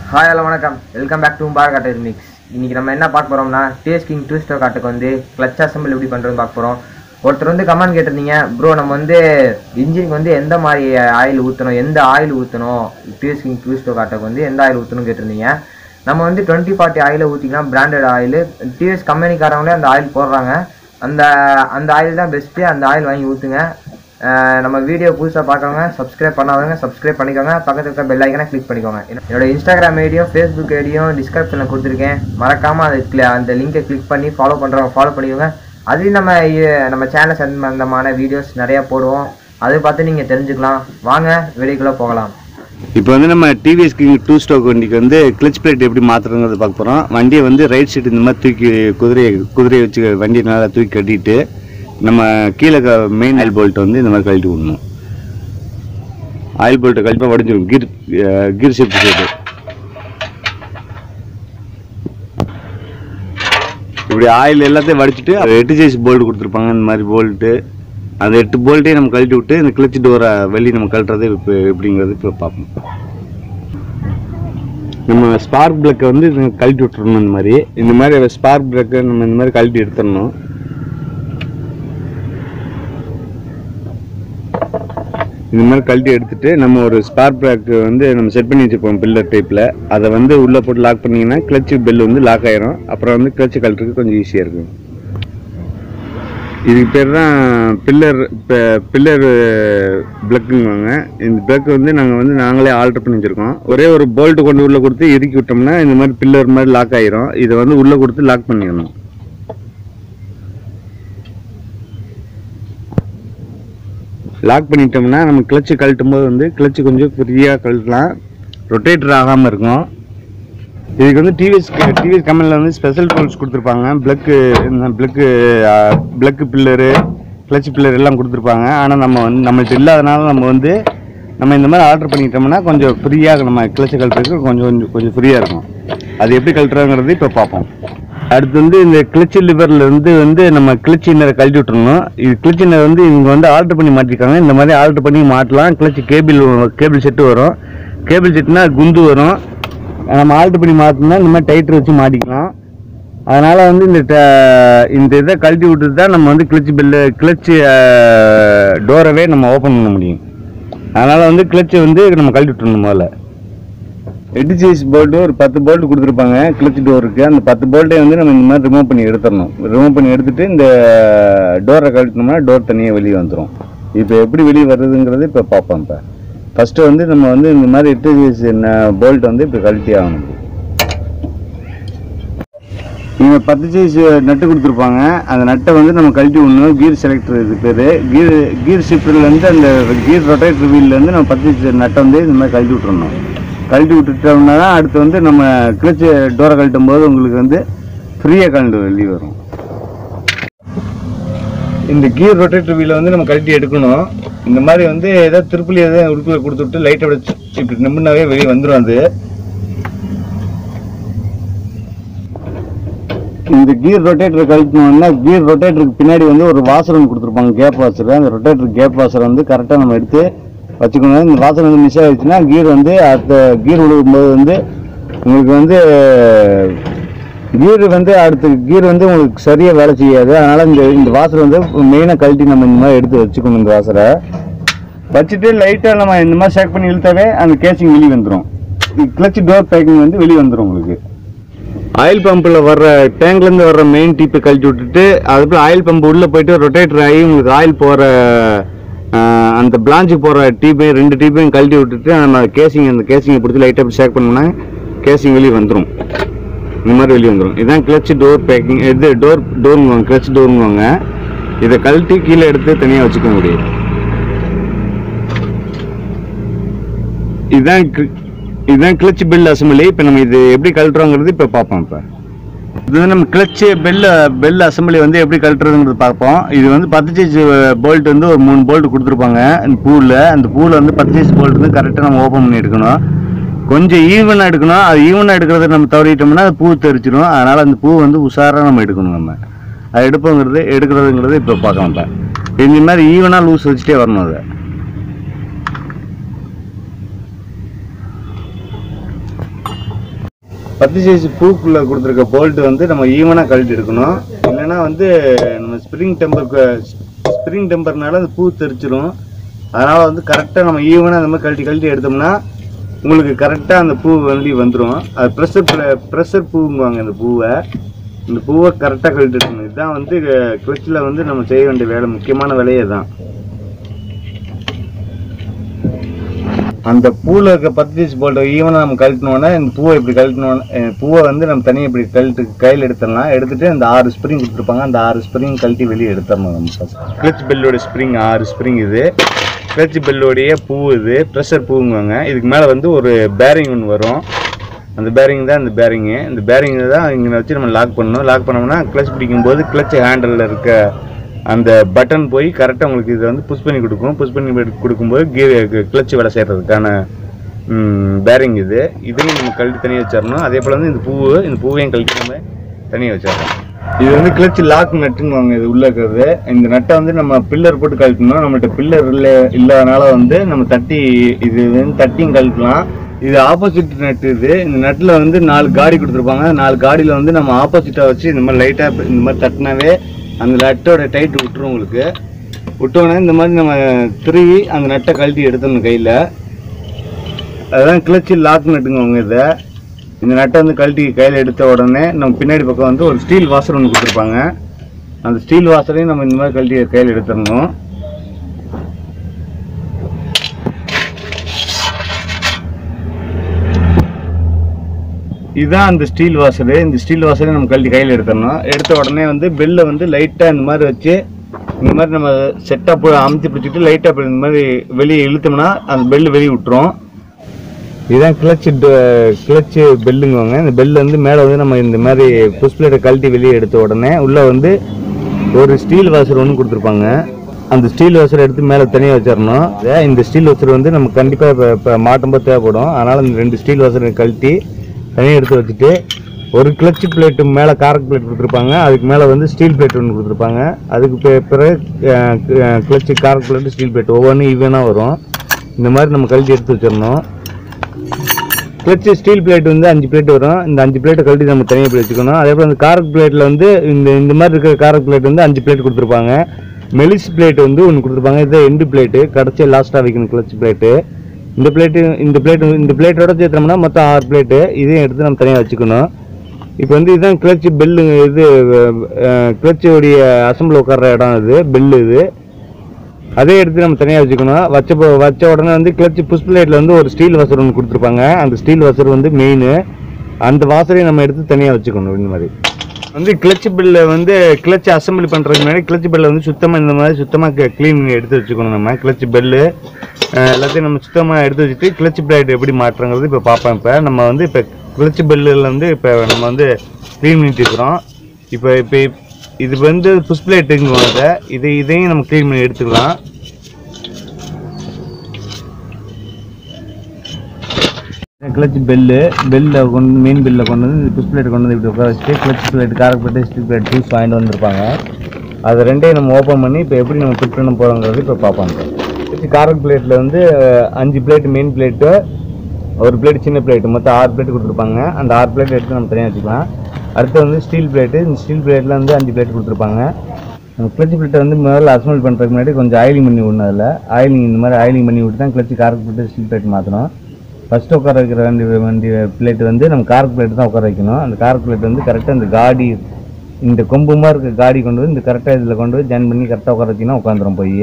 hi hello வணக்கம் welcome back to bar cutter mix இன்னைக்கு நம்ம என்ன பார்க்க போறோம்னா டிஎஸ் கிங் டூ ஸ்டோர் காட்டுக்கு வந்து கிளச் அசம்பிள் எப்படி பண்ணுறதுன்னு பார்க்க போகிறோம் ஒருத்தர் வந்து கமெண்ட் கேட்டிருந்தீங்க ப்ரோ நம்ம வந்து இன்ஜினுக்கு வந்து எந்த மாதிரி ஆயில் ஊற்றணும் எந்த ஆயில் ஊற்றணும் டிஎஸ் கிங் டூ ஸ்டோர் காட்டுக்கு வந்து எந்த ஆயில் ஊற்றணும் கேட்டிருந்தீங்க நம்ம வந்து டுவெண்ட்டி ஃபார்ட்டி ஆயிலை ஊற்றிக்கலாம் பிராண்டட் ஆயில் டிஎஸ் கம்பெனிக்காரங்களே அந்த ஆயில் போடுறாங்க அந்த அந்த ஆயில் தான் பெஸ்ட்டு அந்த ஆயில் வாங்கி ஊற்றுங்க அஹ் நம்ம வீடியோ புதுசாக பார்க்கறவங்க சப்ஸ்கிரைப் பண்ணாதவங்க சப்ஸ்கிரைப் பண்ணிக்கோங்க பக்கத்துல இருக்க பெல் ஐக்கனை கிளிக் பண்ணிக்கோங்க என்னோட இன்ஸ்டாகிராம் ஐடியும் ஃபேஸ்புக் ஐடியும் டிஸ்கிரிப்ஷனில் கொடுத்துருக்கேன் மறக்காமல் அது cli- அந்த லிங்கை கிளிக் பண்ணி ஃபாலோ பண்ணுறவங்க ஃபாலோ பண்ணிக்கோங்க அதுலேயும் நம்ம இ- நம்ம சேனல் சம்பந்தமான வீடியோஸ் நிறையா போடுவோம் அதை பார்த்து நீங்கள் தெரிஞ்சுக்கலாம் வாங்க வெளிக்குள்ளே போகலாம் இப்போ வந்து நம்ம டிவிஎஸ் கிங் டூ ஸ்டோக் வண்டிக்கு வந்து கிளச் பிளேட் எப்படி மாற்றுறதுங்கிறது பார்க்க போகிறோம் வண்டியை வந்து ரைட் சைடு இந்த மாதிரி தூக்கி குதிரையை குதிரையை வச்சு வண்டியை நல்லா தூக்கி கட்டிட்டு நம்ம கீழே மெயின் ஆயில் போல்ட் வந்து இந்த மாதிரி கழட்டி விடணும் ஆயில் போல்ட்டை கழிப்பாக வடிஞ்சிடும் கீர் கீர் ஷிஃப்ட் சைடு இப்படி ஆயில் எல்லாத்தையும் வடிச்சிட்டு எட்டு சைஸ் போல்ட் கொடுத்துருப்பாங்க இந்த மாதிரி போல்ட்டு அந்த எட்டு போல்ட்டையும் நம்ம கழட்டி விட்டு இந்த கிளச் டோரை வெளியே நம்ம கழட்டுறது இப்போ எப்படிங்கிறது இப்போ பார்ப்போம் நம்ம ஸ்பார்க் பிளக்கை வந்து இது கழட்டி விட்டுறணும் இந்த மாதிரி இந்த மாதிரி ஸ்பார்க் பிளக்கை நம்ம இந்த மாதிரி கழட்டி எடுத்துடணும் இந்த மாதிரி கழட்டி எடுத்துட்டு நம்ம ஒரு ஸ்பார்க் பிளக் வந்து நம்ம செட் பண்ணி வச்சிருப்போம் பில்லர் டைப்பில் அதை வந்து உள்ளே போட்டு லாக் பண்ணிங்கன்னா கிளச் பெல் வந்து லாக் ஆயிரும் அப்புறம் வந்து கிளச் கழட்டுறதுக்கு கொஞ்சம் ஈஸியாக இருக்கும் இதுக்கு பேர் தான் பில்லர் பில்லர் பிளக்குங்குவாங்க இந்த பிளக் வந்து நாங்கள் வந்து நாங்களே ஆல்டர் பண்ணி வச்சுருக்கோம் ஒரே ஒரு போல்ட்டு கொண்டு உள்ளே கொடுத்து இறுக்கி விட்டோம்னா இந்த மாதிரி பில்லர் மாதிரி லாக் ஆயிரும் இதை வந்து உள்ளே கொடுத்து லாக் பண்ணிடணும் லாக் பண்ணிட்டோம்னா நம்ம கிளச்சு கழட்டும் போது வந்து கிளச்சு கொஞ்சம் ஃப்ரீயாக கழட்டலாம் ரொட்டேட்டர் ஆகாமல் இருக்கும் இதுக்கு வந்து டிவிஎஸ் டிவிஎஸ் கம்பெனியில் வந்து ஸ்பெஷல் டூல்ஸ் கொடுத்துருப்பாங்க பிளக்கு இந்த plug plug filler clutch filler எல்லாம் கொடுத்துருப்பாங்க ஆனால் நம்ம வந்து நம்மள்ட்ட இல்லாதனால நம்ம வந்து நம்ம இந்த மாதிரி ஆர்டர் பண்ணிட்டோம்னா கொஞ்சம் ஃப்ரீயாக நம்ம கிளச்சை கழட்டுறதுக்கு கொஞ்சம் கொஞ்சம் கொஞ்சம் ஃப்ரீயாக இருக்கும் அது எப்படி கழட்டுறதுங்கிறது இப்போ பார்ப்போம் அடுத்து வந்து இந்த கிளச் லிவர்ல இருந்து வந்து நம்ம கிளச் இன்னரை கழட்டி விட்டுறணும் இது கிளச் இன்னர் வந்து இவங்க வந்து ஆல்டர் பண்ணி மாட்டிருக்காங்க இந்த மாதிரி ஆல்டர் பண்ணி மாட்டலாம் கிளச் கேபிள் கேபிள் செட்டு வரும் கேபிள் செட்னா குந்து வரும் நம்ம ஆல்டர் பண்ணி மாற்றினா இந்த மாதிரி டைட்டர் வச்சு மாட்டிக்கலாம் அதனால வந்து இந்த ட- இந்த இதை கழட்டி விட்டுட்டு தான் நம்ம வந்து கிளச் பில்லு கிளச் டோரவே நம்ம ஓப்பன் பண்ண முடியும் அதனால வந்து கிளச்சை வந்து நம்ம கழட்டி விட்டுறணும் முதல்ல எட்டு சைஸ் போல்ட்டு ஒரு பத்து போல்ட் கொடுத்துருப்பாங்க கிளச் டோருக்கு அந்த பத்து போல்ட்டை வந்து நம்ம இந்த மாதிரி ரிமூவ் பண்ணி எடுத்துடணும் ரிமூவ் பண்ணி எடுத்துட்டு இந்த டோரை கழட்டினோம்னா டோர் தனியாக வெளியே வந்துடும் இப்போ எப்படி வெளியே வருதுங்கிறது இப்போ பார்ப்போம் இப்போ ஃபஸ்ட்டு வந்து நம்ம வந்து இந்த மாதிரி எட்டு சைஸ் போல்ட் வந்து இப்போ கழட்டி ஆகணும் இங்கே பத்து சைஸ் நட்டு கொடுத்துருப்பாங்க அந்த நட்டை வந்து நம்ம கழட்டி விடணும் கீர் செலக்டர் இது பேர் கீர் கீர் ஷிஃப்ட்லேருந்து அந்த கீர் ரொட்டேட்டர் வீல்லேருந்து நம்ம பத்து சைஸ் நட்டை வந்து இந்த மாதிரி கழட்டி விட்டுறணும் கழட்டி விட்டுட்டோம்னா தான் அடுத்து வந்து நம்ம கிளச்சு டோரை கழட்டும் போது உங்களுக்கு வந்து ஃப்ரீயாக கழண்டு வெளியே வரும் இந்த கீர் ரொட்டேட்டர் வீலை வந்து நம்ம கழட்டி எடுக்கணும் இந்த மாதிரி வந்து ஏதாவது திருப்பலி ஏதாவது உடுப்பில் கொடுத்துட்டு லைட்டை விட இப்படி நிமிடினாவே வெளியே வந்துடும் அது இந்த கீர் ரொட்டேட்டர் கழட்டணும்னா கீர் ரொட்டேட்டருக்கு பின்னாடி வந்து ஒரு வாசர் ஒன்று கொடுத்துருப்பாங்க கேப் வாசர் அந்த ரொட்டேட்டர் கேப் வாசர் வந்து கரெக்டாக நம்ம எடுத்து வச்சுக்கணும் இந்த வாசர் வந்து மிஸ் ஆயிடுச்சுன்னா கீர் வந்து அடுத்த கீர் விழுகும்போது வந்து உங்களுக்கு வந்து கீர் வந்து அடுத்த கீர் வந்து உங்களுக்கு சரியாக வேலை செய்யாது அதனால் இந்த இந்த வாசர் வந்து மெயினாக கழட்டி நம்ம இந்த மாதிரி எடுத்து வச்சுக்கணும் இந்த வாசரை வச்சுட்டு லைட்டாக நம்ம இந்த மாதிரி ஷேக் பண்ணி இழுத்தாவே அந்த கேசிங் வெளியே வந்துடும் கிளச் டோர் பேக்கிங் வந்து வெளியே வந்துடும் உங்களுக்கு ஆயில் பம்பில் வர்ற டேங்க்லேருந்து வர்ற மெயின் டீப்பை கழட்டி விட்டுட்டு அதுக்கப்புறம் ஆயில் பம்ப் உள்ளே போயிட்டு ரொட்டேட்டர் ஆகி உங்களுக்கு ஆயில் போகிற அந்த பிளாஞ்சுக்கு போகிற டீப்பையும் ரெண்டு டீப்பையும் கழட்டி விட்டுட்டு நம்ம கேசிங் அந்த கேசிங்கை பிடிச்சி லைட்டாக ஷேக் பண்ணோம்னா கேசிங் வெளியே வந்துடும் இந்த மாதிரி வெளியே வந்துடும் இதுதான் கிளச் டோர் பேக்கிங் இது டோர் டோருங்குவாங்க கிளச் டோருங்குவாங்க இதை கழட்டி கீழே எடுத்து தனியாக வச்சுக்க முடியும் இதுதான் cl- இதுதான் கிளச் பெல் அசம்பிளி இப்போ நம்ம இது எப்படி கழட்டுறோங்கிறது இப்போ பார்ப்போம் இப்போ இது வந்து நம்ம கிளச் பெல் பெல் அசம்பிளி வந்து எப்படி கழட்டுறதுங்கிறது பார்ப்போம் இது வந்து பத்து சைஸ் போல்ட் வந்து ஒரு மூணு போல்ட் கொடுத்துருப்பாங்க இந்த பூவில் அந்த பூவில் வந்து பத்து சைஸ் போல்ட் வந்து கரெக்டாக நம்ம ஓப்பன் பண்ணி எடுக்கணும் கொஞ்சம் ஈவனாக எடுக்கணும் அது ஈவனாக எடுக்கிறத நம்ம தவறிட்டோம்னா அது பூ தெரிச்சிடும் அதனால் அந்த பூ வந்து உஷாராக நம்ம எடுக்கணும் நம்ம அது எடுப்போங்கிறது எடுக்கிறதுங்கிறது இப்போ பார்க்கலாம் இப்போ இந்த மாதிரி ஈவனாக லூஸ் வச்சுட்டே வரணும் அதை பத்து சைஸ் பூக்குள்ள கொடுத்துருக்க போல்ட் வந்து நம்ம ஈவனாக கழட்டி எடுக்கணும் இல்லைன்னா வந்து நம்ம ஸ்ப்ரிங் டெம்பர் ஸ்ப்ரிங் டெம்பர்னால அந்த பூ தெரிச்சிரும் அதனால வந்து கரெக்டாக நம்ம ஈவனாக அந்த மாதிரி கழட்டி கழட்டி எடுத்தோம்னா உங்களுக்கு கரெக்டாக அந்த பூ வந்து வந்துடும் அது ப்ரெஷர் ப்ரெஷர் பூங்குவாங்க இந்த பூவை இந்த பூவை கரெக்டாக கழட்டி எடுக்கணும் இதுதான் வந்து கிளச்சில் வந்து நம்ம செய்ய வேண்டிய வேலை முக்கியமான வேலையே தான் அந்த பூவில் இருக்க பத்து பீஸ் போல்ட் ஈவனாக நம்ம கழட்டினோன்னா இந்த பூவை இப்படி கழட்டினோன்னா பூவை வந்து நம்ம தனியாக இப்படி கழட்டு கையில் எடுத்துடலாம் எடுத்துட்டு அந்த ஆறு ஸ்ப்ரிங் கொடுத்துருப்பாங்க அந்த ஆறு ஸ்ப்ரிங் கழட்டி வெளியே எடுத்துடணும் நம்ம ஃபஸ்ட் கிளச் பெல்லோட ஸ்ப்ரிங் ஆறு ஸ்ப்ரிங் இது கிளச் பெல்லோடைய பூ இது ப்ரெஷர் பூங்குவாங்க இதுக்கு மேலே வந்து ஒரு பேரிங் ஒன்று வரும் அந்த பேரிங் தான் இந்த பேரிங்கு இந்த பேரிங் தான் இங்கே வச்சு நம்ம லாக் பண்ணணும் லாக் பண்ணோம்னா கிளச் பிடிக்கும்போது கிளச் ஹேண்டலில் இருக்க அந்த பட்டன் போய் கரெக்டாக உங்களுக்கு இதை வந்து புஷ் பண்ணி கொடுக்கும் புஷ் பண்ணி எடுத்து கொடுக்கும்போது கியர் கிளச் வேலை செய்கிறதுக்கான பேரிங் இது இதையும் நம்ம கழட்டி தனியாக வச்சிடணும் அதே போல் வந்து இந்த பூவு இந்த பூவையும் கழட்டி நம்ம தனியாக வச்சிடணும் இது வந்து கிளச் லாக் நட்டுங்குவாங்க இது உள்ள இருக்கிறது இந்த நட்டை வந்து நம்ம பில்லர் போட்டு கழட்டணும் நம்மள்ட்ட பில்லர் இல்லை இல்லாதனால வந்து நம்ம தட்டி இது வந்து தட்டியும் கழட்டலாம் இது ஆப்போசிட் நட்டு இது இந்த நட்டில் வந்து நாலு காடி கொடுத்துருப்பாங்க நாலு காடியில் வந்து நம்ம ஆப்போசிட்டாக வச்சு இந்த மாதிரி லைட்டாக இந்த மாதிரி தட்டினாவே அந்த நட்டோட டைட் விட்டுரும் உங்களுக்கு விட்டோன்னே இந்த மாதிரி நம்ம திருவி அந்த நட்டை கழட்டி எடுத்துடணும் கையில் அதுதான் கிளச்சி லாக் நட்டுங்குவாங்க இதை இந்த நட்டை வந்து கழட்டி கையில் எடுத்த உடனே நம்ம பின்னாடி பக்கம் வந்து ஒரு ஸ்டீல் வாசர் ஒன்று கொடுத்துருப்பாங்க அந்த ஸ்டீல் வாசரையும் நம்ம இந்த மாதிரி கழட்டி கையில் எடுத்துடணும் இதுதான் அந்த ஸ்டீல் வாசரு இந்த ஸ்டீல் வாசரை நம்ம கழட்டி கையில் எடுத்துடணும் எடுத்த உடனே வந்து பெல்லை வந்து லைட்டாக இந்த மாதிரி வச்சு இந்த மாதிரி நம்ம செட்டாக அமுத்தி பிடிச்சிட்டு லைட்டாக இந்த மாதிரி வெளியே இழுத்தோம்னா அந்த பெல்லு வெளியே விட்டுரும் இதுதான் கிளச்சு கிளச்சு பெல்லுங்குவாங்க இந்த பெல் வந்து மேலே வந்து நம்ம இந்த மாதிரி புஷ் பிளேட்டை கழட்டி வெளியே எடுத்த உடனே உள்ளே வந்து ஒரு ஸ்டீல் வாசர் ஒன்று கொடுத்துருப்பாங்க அந்த ஸ்டீல் வாசரை எடுத்து மேலே தனியாக வச்சிடணும் இதே இந்த ஸ்டீல் வாசர் வந்து நம்ம கண்டிப்பாக இப்போ இப்போ மாட்டும்போது தேவைப்படும் அதனால் இந்த ரெண்டு ஸ்டீல் வாசரை கழட்டி தனியாக எடுத்து வச்சுட்டு ஒரு கிளச் பிளேட்டு மேலே காரக் பிளேட் கொடுத்துருப்பாங்க அதுக்கு மேலே வந்து ஸ்டீல் பிளேட் ஒன்று கொடுத்துருப்பாங்க அதுக்கு பி- பிறகு clutch cork plate steel plate ஒவ்வொன்றும் ஈவனாக வரும் இந்த மாதிரி நம்ம கழட்டி எடுத்து வச்சிடணும் கிளச்சு ஸ்டீல் பிளேட் வந்து அஞ்சு பிளேட் வரும் இந்த அஞ்சு பிளேட்டை கழட்டி நம்ம தனியாக போய் வச்சுக்கணும் அதே போல் இந்த காரக் பிளேட்டில் வந்து இந்த இந்த மாதிரி இருக்கிற காரக் பிளேட் வந்து அஞ்சு பிளேட் கொடுத்துருப்பாங்க மெலிஸ் பிளேட் வந்து ஒன்று கொடுத்துருப்பாங்க இது எண்டு பிளேட்டு கடைசியாக லாஸ்ட்டாக வைக்கணும் கிளச் பிளேட்டு இந்த பிளேட்டு இந்த பிளேட் இந்த பிளேட்டோட சேர்த்தோம்னா மொத்தம் ஆறு பிளேட்டு இதையும் எடுத்து நம்ம தனியாக வச்சுக்கணும் இப்போ வந்து இதுதான் கிளச் பெல்லு இது கிளச்சோடைய அசம்பிள் உட்கார்ற இடம் இது பெல்லு இது அதே எடுத்து நம்ம தனியாக வச்சுக்கணும் வச்ச போ- வச்ச உடனே வந்து கிளச் புஷ் பிளேட்டில் வந்து ஒரு ஸ்டீல் வாசர் ஒன்று கொடுத்துருப்பாங்க அந்த ஸ்டீல் வாசர் வந்து மெயின் அந்த வாசரையும் நம்ம எடுத்து தனியாக வச்சுக்கணும் இந்த மாதிரி வந்து கிளச் பில்லை வந்து கிளச் அசம்பிளி பண்ணுறதுக்கு முன்னாடி கிளச் பெல்லை வந்து சுத்தமாக இந்த மாதிரி சுத்தமாக க்ளீன் எடுத்து வச்சுக்கணும் நம்ம கிளச் பெல்லு எல்லாத்தையும் நம்ம சுத்தமாக எடுத்து வச்சுட்டு கிளச் பிளேட் எப்படி மாற்றுறது இப்போ பார்ப்போம் இப்போ நம்ம வந்து இப்போ கிளச் பெல்லில் வந்து இப்போ நம்ம வந்து க்ளீன் பண்ணிட்டு இருக்கிறோம் இப்போ இப்போ இது வந்து புஷ் பிளேட்டுங்குவாங்க இது இதையும் நம்ம க்ளீன் பண்ணி எடுத்துக்கலாம் கிளச் பெல்லு பெல்ல கொண்டு மெயின் பெல்ல கொண்டு வந்து புஷ் பிளேட் கொண்டு வந்து இப்படி உட்கார வச்சுட்டு clutch plate cork plate steel plate tools வாங்கிட்டு வந்திருப்பாங்க அது ரெண்டையும் நம்ம ஓப்பன் பண்ணி இப்போ எப்படி நம்ம ஃபிட் பண்ண போகிறோங்கிறது இப்போ பார்ப்போம் இப்போ காரக் பிளேட்டில் வந்து அஹ், அஞ்சு பிளேட் மெயின் பிளேட்டு ஒரு பிளேட் சின்ன பிளேட் மொத்தம் ஆறு பிளேட் கொடுத்துருப்பாங்க அந்த ஆறு பிளேட் எடுத்து நம்ம தனியாக வச்சுக்கலாம் அடுத்து வந்து ஸ்டீல் பிளேட்டு இந்த ஸ்டீல் பிளேட்டில் வந்து அஞ்சு பிளேட் கொடுத்துருப்பாங்க நம்ம கிளச் பிளேட்டை வந்து முதல்ல அசம்பிள் பண்ணுறதுக்கு முன்னாடி கொஞ்சம் ஆயிலிங் பண்ணி விடணும் அதில் ஆயிலிங் இந்த மாதிரி ஆயிலிங் பண்ணி விட்டு தான் clutch cork plate steel plate மாற்றணும் ஃபஸ்ட்டு உட்கார வைக்கிற வண்டி வண்டி பிளேட் வந்து நம்ம காரக் பிளேட் தான் உட்கார வைக்கணும் அந்த காரக் பிளேட் வந்து கரெக்டாக இந்த காடி இந்த கொம்புமா இருக்க காடி கொண்டு வந்து இந்த கரெக்டாக இதில் கொண்டு போய் ஜாயின் பண்ணி கரெக்டாக உட்கார வச்சிங்கன்னா உட்காந்துரும் போய்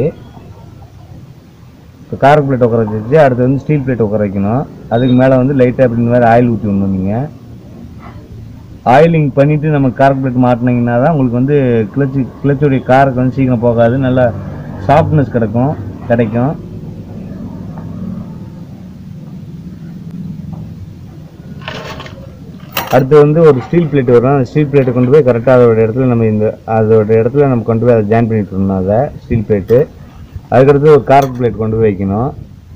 இப்போ காரக் பிளேட் உட்கார வச்சு அடுத்து வந்து ஸ்டீல் பிளேட் உட்கார வைக்கணும் அதுக்கு மேலே வந்து லைட்டாக இப்படி இந்த மாதிரி ஆயில் ஊற்றி விடணும் நீங்கள் ஆயிலிங் பண்ணிவிட்டு நம்ம காரக் பிளேட் மாட்டினீங்கன்னா தான் உங்களுக்கு வந்து கிளச்சு கிளச்சோடைய காரக்கு வந்து சீக்கிரம் போகாது நல்லா சாஃப்ட்னஸ் கிடைக்கும் கிடைக்கும் அடுத்து வந்து ஒரு ஸ்டீல் பிளேட் வரும் அந்த ஸ்டீல் பிளேட்டை கொண்டு போய் கரெக்டாக அதோட இடத்துல நம்ம இந்த அதோட இடத்துல நம்ம கொண்டு போய் அதை ஜாயின் பண்ணிட்டு இருந்தோம் அதை ஸ்டீல் பிளேட்டு அதுக்கடுத்து ஒரு கார்க் பிளேட் கொண்டு போய் வைக்கணும்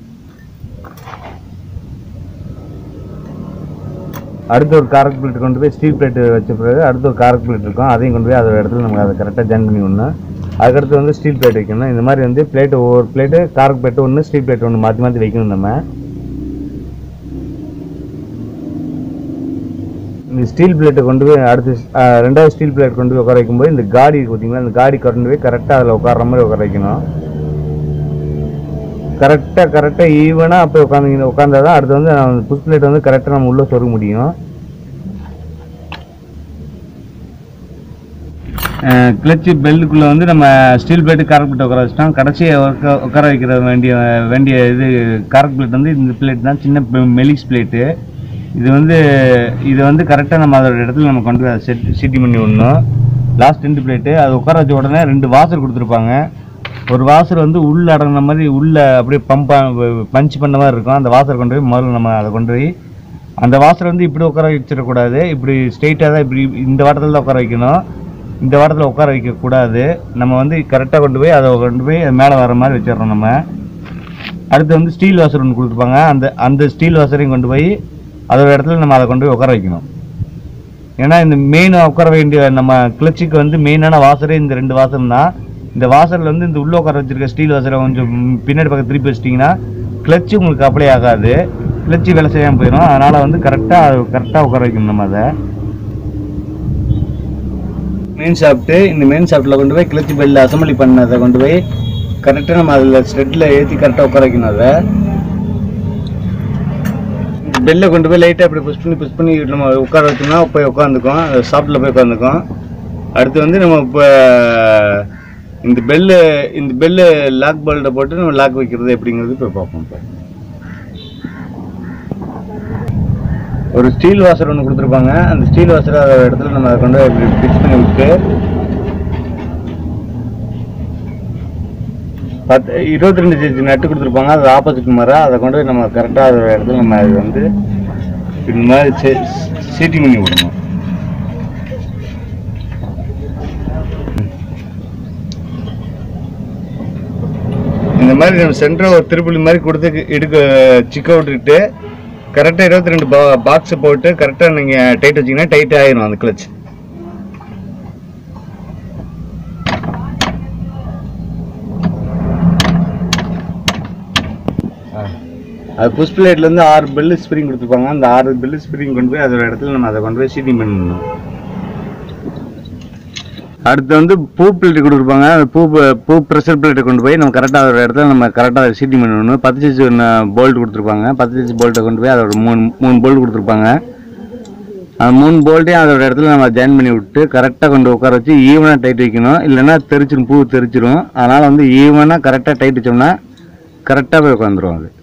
அடுத்து ஒரு காரக் பிளேட் கொண்டு போய் ஸ்டீல் பிளேட் வச்ச பிறகு அடுத்து ஒரு காரக் பிளேட் இருக்கும் அதையும் கொண்டு போய் அதோட இடத்துல நம்ம அதை கரெக்டாக ஜாயின் பண்ணி விடணும் அதுக்கடுத்து வந்து ஸ்டீல் பிளேட் வைக்கணும் இந்த மாதிரி வந்து பிளேட்டு ஒவ்வொரு பிளேட்டு காரக் பிளேட் ஒன்று ஸ்டீல் பிளேட் ஒன்று மாற்றி மாற்றி வைக்கணும் நம்ம இந்த ஸ்டீல் பிளேட்டை கொண்டு போய் அடுத்து அஹ், ரெண்டாவது ஸ்டீல் பிளேட் கொண்டு போய் உட்கார வைக்கும்போது இந்த காடி இருக்கு பார்த்தீங்களா இந்த காடி கொண்டு போய் கரெக்டாக அதில் உட்கார்ற மாதிரி உட்கார வைக்கணும் கரெக்டாக கரெக்டாக ஈவனாக அப்போ உட்காந்து உட்காந்தா தான் அடுத்து வந்து புஷ் பிளேட் வந்து கரெக்டாக நம்ம உள்ளே சொருக முடியும் கிளச்சு பெல்லுக்குள்ளே வந்து நம்ம ஸ்டீல் பிளேட்டு காரக் பிளேட் உட்கார வச்சிட்டோம் கடைசியாக உட்கா உட்கார வைக்கிற வேண்டிய வேண்டிய இது காரக் பிளேட் வந்து இந்த பிளேட் தான் சின்ன மெலிக்ஸ் பிளேட்டு இது வந்து இது வந்து கரெக்டாக நம்ம அதோட இடத்துல நம்ம கொண்டு போய் செட் சீட்டி பண்ணி விடணும் லாஸ்ட் ரெண்டு பிளேட்டு அது உட்கார வச்ச உடனே ரெண்டு வாசர் கொடுத்துருப்பாங்க ஒரு வாசர் வந்து உள்ள அடங்கின மாதிரி உள்ள அப்படியே பம்பா பஞ்ச் பண்ண மாதிரி இருக்கும் அந்த வாசர் கொண்டு போய் முதல்ல நம்ம அதை கொண்டு போய் அந்த வாசர் வந்து இப்படி உட்கார வச்சிடக்கூடாது இப்படி ஸ்ட்ரெயிட்டாக தான் இப்படி இந்த வாட்டத்தில் தான் உட்கார வைக்கணும் இந்த வாட்டத்தில் உட்கார வைக்கக்கூடாது நம்ம வந்து கரெக்டாக கொண்டு போய் அதை கொண்டு போய் மேலே வர மாதிரி வச்சிடறோம் நம்ம அடுத்து வந்து ஸ்டீல் வாசர் ஒன்று கொடுத்துருப்பாங்க அந்த அந்த ஸ்டீல் வாசரையும் கொண்டு போய் அதோட இடத்துல நம்ம அதை கொண்டு போய் உட்கார வைக்கணும் ஏன்னா இந்த மெயின் உட்கார வேண்டிய நம்ம கிளச்சுக்கு வந்து மெயினான வாசரே இந்த ரெண்டு வாசம் தான் இந்த வாசரில் வந்து இந்த உள்ள உட்கார வச்சிருக்க ஸ்டீல் வாசரை கொஞ்சம் பின்னாடி பக்கம் திருப்பி வச்சிட்டிங்கன்னா கிளச்சு உங்களுக்கு அப்ளை ஆகாது கிளச்சு வேலை செய்யாமல் போயிடும் அதனால் வந்து கரெக்டாக கரெக்டாக உட்கார வைக்கணும் நம்ம அதை மெயின் ஷாஃப்ட்டு இந்த மெயின் ஷாஃப்ட்டில் கொண்டு போய் கிளச்சு பெல்ல அசம்பிளி பண்ணதை கொண்டு போய் கரெக்டாக நம்ம அதில் ஸ்ட்ரெட்டில் ஏற்றி கரெக்டாக உட்கார வைக்கணும் அதை இந்த பெல்லை கொண்டு போய் லைட்டாக அப்படி புஷ் பண்ணி புஷ் பண்ணி நம்ம உட்கார வச்சோம்னா போய் உட்காந்துக்கும் ஷாஃப்ட்டில் போய் உட்காந்துக்கும் அடுத்து வந்து நம்ம இப்போ இந்த பெல்லு இந்த பெல்லு லாக் போல்ட்டை போட்டு நம்ம லாக் வைக்கிறது எப்படிங்கிறது இப்போ பார்ப்போம் இப்போ ஒரு ஸ்டீல் வாசர் ஒன்று கொடுத்துருப்பாங்க அந்த ஸ்டீல் வாசரை அதோட இடத்துல நம்ம அதை கொண்டு போய் ஃபிக்ஸ் பண்ணி விட்டு பத்து இருபத்தி ரெண்டு ஜி நட்டு கொடுத்துருப்பாங்க அது ஆப்போசிட் மாதிரி அதை கொண்டு போய் நம்ம கரெக்டாக அதோட இடத்துல நம்ம அது வந்து இந்த மாதிரி சீட்டிங் பண்ணி விடணும் இந்த மாதிரி நம்ம சென்டர் ஒரு திருப்புளி மாதிரி கொடுத்து எடுக்க சிக்க விட்டுக்கிட்டு கரெக்டாக இருபத்தி ரெண்டு பா பாக்ஸை போட்டு கரெக்டாக நீங்கள் டைட் வச்சிங்கன்னா டைட் ஆயிரும் அந்த கிளச் அது புஷ் பிளேட்லேருந்து ஆறு பெல்லு ஸ்ப்ரிங் கொடுத்துருப்பாங்க அந்த ஆறு பெல்லு ஸ்ப்ரிங் கொண்டு போய் அதோட இடத்துல நம்ம அதை கொண்டு போய் சீட்டிங் பண்ணணும் அடுத்து வந்து பூ பிளேட் கொடுத்துருப்பாங்க அந்த பூ பூ ப்ரெஷர் பிளேட்டை கொண்டு போய் நம்ம கரெக்டாக அதோட இடத்துல நம்ம கரெக்டாக சீட்டிங் பண்ணணும் பத்து சிச்சு போல்ட் கொடுத்துருப்பாங்க பத்து சிச்சு போல்ட்டை கொண்டு போய் அதோட மூணு மூணு போல்ட் கொடுத்துருப்பாங்க அந்த மூணு போல்ட்டையும் அதோட இடத்துல நம்ம ஜாயின் பண்ணி விட்டு கரெக்டாக கொண்டு உட்கார வச்சு ஈவனாக டைட் வைக்கணும் இல்லைன்னா தெரிச்சிரும் பூ தெரிச்சிரும் அதனால் வந்து ஈவனாக கரெக்டாக டைட் வச்சோம்னா கரெக்டாக போய் உட்காந்துரும் அது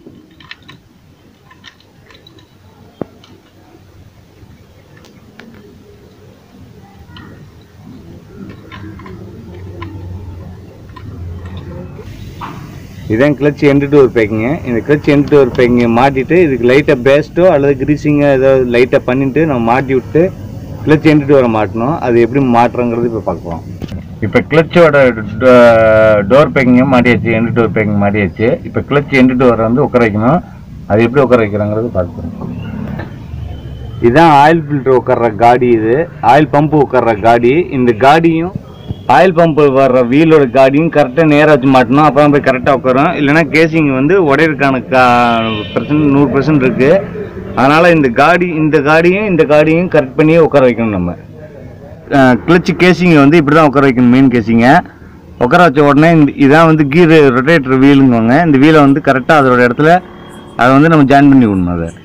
இதான் கிளச் எண்டு டோர் பேக்கிங்க இந்த கிளச் எண்டு டோர் பேக்கிங்க மாட்டிட்டு இதுக்கு லைட்டாக பேஸ்ட்டோ அல்லது கிரீசிங்கோ ஏதாவது லைட்டாக பண்ணிட்டு நம்ம மாட்டி விட்டு கிளச் எண்டு டோரை மாட்டணும் அது எப்படி மாட்டுறோங்கிறது இப்போ பார்க்கலாம் இப்போ கிளச்சோட டோர் பேக்கிங்க மாட்டியாச்சு எண்டு டோர் பேக்கிங் மாட்டியாச்சு இப்போ கிளச் எண்டு டோரை வந்து உட்கார வைக்கணும் அது எப்படி உட்கார வைக்கிறாங்கிறது பார்க்கலாம் இதுதான் ஆயில் ஃபில்டர் உட்கார்ற காடி இது ஆயில் பம்பு உட்கார்ற காடி இந்த காடியும் ஆயில் பம்பு வர்ற வீலோட காடியும் கரெக்டாக நேராக வச்சு மாட்டணும் அப்போ போய் கரெக்டாக உட்காரும் இல்லைன்னா கேசிங் வந்து உடையறதுக்கான கா பர்சன்ட் நூறு பர்சன்ட் இருக்குது அதனால் இந்த காடி இந்த காடியும் இந்த காடியும் கரெக்ட் பண்ணியே உட்கார வைக்கணும் நம்ம கிளச்சு கேசிங்கை வந்து இப்படி தான் உட்கார வைக்கணும் மெயின் கேசிங்கை உட்கார வச்ச உடனே இந்த இதான் வந்து கீர் ரொட்டேட்டர் வீலுங்குவாங்க இந்த வீலை வந்து கரெக்டாக அதோட இடத்துல அதை வந்து நம்ம ஜாயின் பண்ணி விடணும் அதை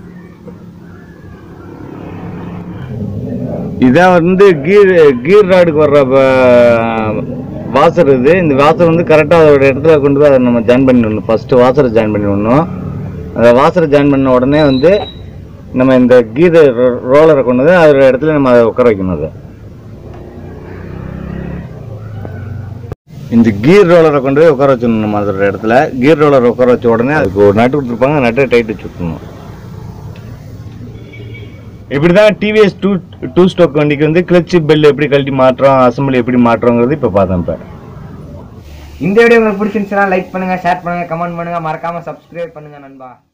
இதான் வந்து கீர் கீர் ராடுக்கு வர்ற வாசர் இது இந்த வாசர் வந்து கரெக்டாக அதோட இடத்துல கொண்டு போய் அதை நம்ம ஜாயின் பண்ணி விடணும் ஃபஸ்ட்டு வாசரை ஜாயின் பண்ணி விடணும் அந்த வாசரை ஜாயின் பண்ண உடனே வந்து நம்ம இந்த கீர் ரோலரை கொண்டு வந்து அதோட இடத்துல நம்ம அதை உட்கார வைக்கணும் அதை இந்த கீர் ரோலரை கொண்டு போய் உட்கார வச்சிடணும் நம்ம அதோட இடத்துல கீர் ரோலரை உட்கார வச்ச உடனே அதுக்கு ஒரு நட்டு கொடுத்துருப்பாங்க நட்டை டைட் வச்சு விட்டுணும் இப்படி தான் டிவிஎஸ் டூ டூ ஸ்டோக் வண்டிக்கு வந்து கிளச் பெல் எப்படி கழட்டி மாற்றோம் அசம்பிளி எப்படி மாற்றோங்கிறது இப்போ பார்த்தேன் இப்போ இந்த வீடியோ உங்களுக்கு பிடிச்சிருந்துச்சுன்னா லைக் பண்ணுங்க ஷேர் பண்ணுங்க கமெண்ட் பண்ணுங்க மறக்காம சப்ஸ்கிரைப் பண்ணுங்க நண்பா